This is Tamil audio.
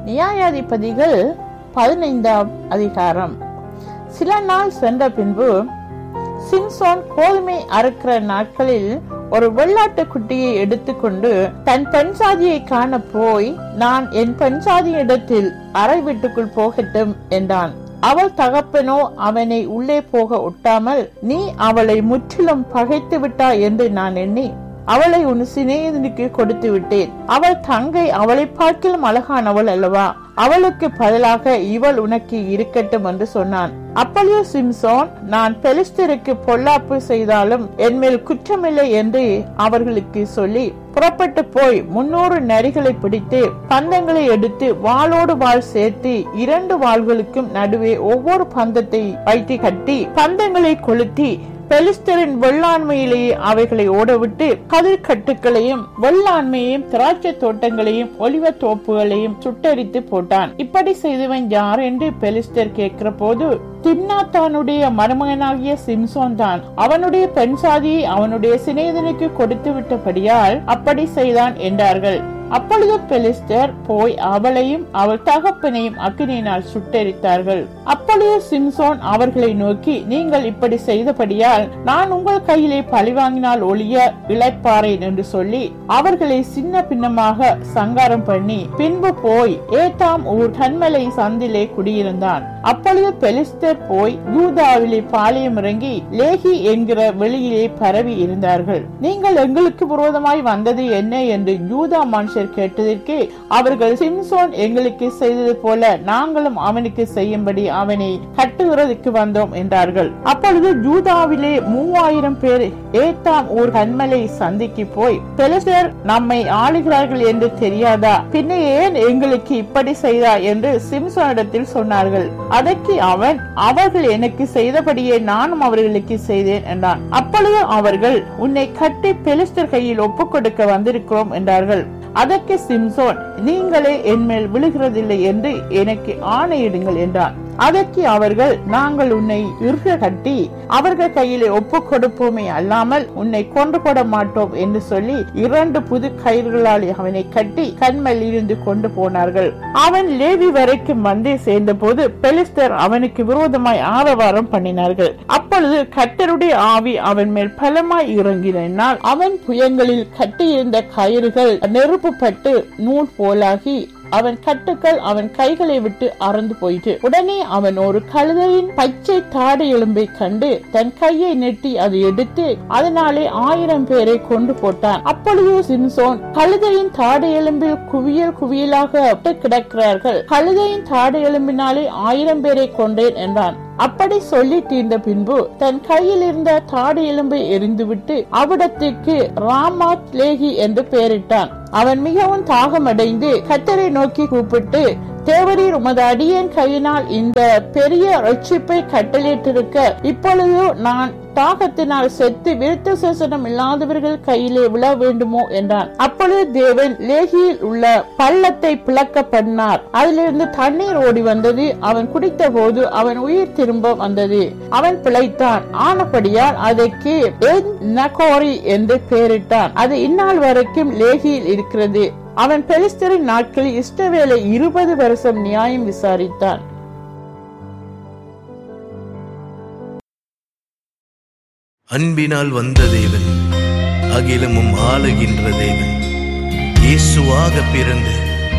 நியாயாதிபதிகள் பதினைந்தாம் அதிகாரம் சில நாள் சென்ற பின்பு சிம்சோன் கோதுமை அறுக்கிற நாட்களில் ஒரு வெள்ளாட்டு குட்டியை எடுத்துக்கொண்டு தன் பெண்சாதியை காண போய் நான் என் பெண்சாதியிடத்தில் அறை வீட்டுக்குள் போகட்டும் என்றான் அவள் தகப்பனோ அவனை உள்ளே போக ஒட்டாமல் நீ அவளை முற்றிலும் பகைத்து விட்டாய் என்று நான் எண்ணி அவளை உன் சிநேகிதனுக்கு கொடுத்து விட்டேன் அவள் தங்கை அவளை பார்க்கிலும் அழகானவள் அல்லவா அவளுக்கு பதிலாக இவள் உனக்கு இருக்கட்டும் என்று சொன்னான் அப்பொழுது சிம்சோன் நான் பெலிஸ்தருக்கு பொல்லாப்பு செய்தாலும் என்மேல் குற்றமில்லை என்று அவர்களுக்கு சொல்லி புறப்பட்டு போய் முன்னூறு நரிகளை பிடித்து பந்தங்களை எடுத்து வாளோடு வாள் சேர்த்து இரண்டு வாள்களுக்கும் நடுவே ஒவ்வொரு பந்தத்தை வைத்து கட்டி பந்தங்களை கொளுத்தி பெலிஸ்தரின் வெள்ளாண்மையிலேயே அவைகளை ஓடவிட்டு கதிர் கட்டுக்களையும் வெள்ளாண்மையையும் திராட்சை தோட்டங்களையும் ஒலிவ தோப்புகளையும் சுட்டரித்து போட்டான் இப்படி செய்தவன் யார் என்று பெலிஸ்தர் கேட்கிற போது திம்னாத்தானுடைய மருமகனாகிய சிம்சோன் தான் அவனுடைய பெண் சாதியை அவனுடைய சிநேதனுக்கு கொடுத்து விட்டபடியால் அப்படி செய்தான் என்றார்கள் அப்பொழுது பெலிஸ்தர் போய் அவளையும் அவள் தகப்பனையும் அக்கினியினால் சுட்டெரித்தார்கள் அப்பொழுது சிம்சோன் அவர்களை நோக்கி நீங்கள் இப்படி செய்தபடியால் நான் உங்கள் கையிலே பழிவாங்கினால் ஒளிய இழைப்பாரேன் என்று சொல்லி அவர்களை சின்ன பின்னமாக சங்காரம் பண்ணி பின்பு போய் ஏத்தாம் ஊர் கண்மலை சந்திலே குடியிருந்தான் அப்பொழுது பெலிஸ்தர் போய் யூதாவிலே பாளையம் இறங்கி லேகி என்கிற வெளியிலே பரவி இருந்தார்கள் நீங்கள் எங்களுக்கு விரோதமாய் வந்தது என்ன என்று யூதா மனுஷர் கேட்டதற்கு அவர்கள் சிம்சோன் எங்களுக்கு செய்தது போல நாங்களும் அவனுக்கு செய்யும்படி அவனை கட்டுகிறதுக்கு வந்தோம் என்றார்கள் அப்பொழுது யூதாவிலே மூவாயிரம் பேர் ஏத்தாம் ஊர் கண்மலை சந்திக்கு போய் பெலிஸ்தர் நம்மை ஆளுகிறார்கள் என்று தெரியாதா பின்ன ஏன் எங்களுக்கு இப்படி செய்தா என்று சிம்சோனிடத்தில் சொன்னார்கள் அதற்கு அவன் அவர்கள் எனக்கு செய்தபடியே நானும் அவர்களுக்கு செய்தேன் என்றான் அப்பொழுது அவர்கள் உன்னை கட்டி பெலிஸ்தர் கையில் ஒப்புக் கொடுக்க வந்திருக்கிறோம் என்றார்கள் அதற்கு சிம்சோன் நீங்களே என்மேல் விழுகிறதில்லை என்று எனக்கு ஆணையிடுங்கள் என்றான் அதற்கு அவர்கள் நாங்கள் உன்னை இறுக கட்டி அவர்கள் கையிலே ஒப்பு கொடுப்போமே அல்லாமல் உன்னை கொன்று போட மாட்டோம் என்று சொல்லி இரண்டு புது கயிறுகளால் அவனை கட்டி கண்மல் இருந்து கொண்டு போனார்கள் அவன் லேவி வரைக்கும் வந்து சேர்ந்த போது பெலிஸ்தர் அவனுக்கு விரோதமாய் ஆரவாரம் பண்ணினார்கள் அப்பொழுது கட்டருடைய ஆவி அவன் மேல் பலமாய் இறங்கினால் அவன் புயங்களில் கட்டியிருந்த கயிறுகள் நெருப்புப்பட்டு நூல் போலாகி அவன் கட்டுக்கள் அவன் கைகளை விட்டு அறந்து போயிட்டு உடனே அவன் ஒரு கழுதையின் பச்சை தாடை எலும்பை கண்டு தன் கையை நெட்டி அதை எடுத்து அதனாலே ஆயிரம் பேரை கொண்டு போட்டான் அப்பொழுது சிம்சோன் கழுதையின் தாடை எலும்பில் குவியல் குவியலாக கிடக்கிறார்கள் கழுதையின் தாடை எலும்பினாலே ஆயிரம் பேரை கொண்டேன் என்றான் அப்படி சொல்லி தீர்ந்த பின்பு தன் கையில் இருந்த தாடு எலும்பை எரிந்துவிட்டு அவ்விடத்துக்கு ராமாத் லேகி என்று பெயரிட்டான் அவன் மிகவும் தாகமடைந்து கத்தரை நோக்கி கூப்பிட்டு தேவரீர் உமது அடியேன் கையினால் இந்த பெரிய ரட்சிப்பை கட்டளையிட்டிருக்க இப்பொழுது நான் தாகத்தினால் செத்து விருத்த சேசனம் இல்லாதவர்கள் கையிலே விழ வேண்டுமோ என்றான் அப்பொழுது தேவன் லேகியில் உள்ள பள்ளத்தை பிளக்க பண்ணார் அதிலிருந்து தண்ணீர் ஓடி வந்தது அவன் குடித்த போது அவன் உயிர் திரும்ப வந்தது அவன் பிழைத்தான் ஆனபடியால் அதற்கு நகோரி என்று பெயரிட்டான் அது இந்நாள் வரைக்கும் லேகியில் இருக்கிறது அவன் பெலிஸ்தரின் நாட்களில் இஷ்டவேலை இருபது வருஷம் நியாயம் விசாரித்தான் அன்பினால் வந்த தேவன் அகிலமும் ஆளுகின்ற தேவன் இயேசுவாக பிறந்து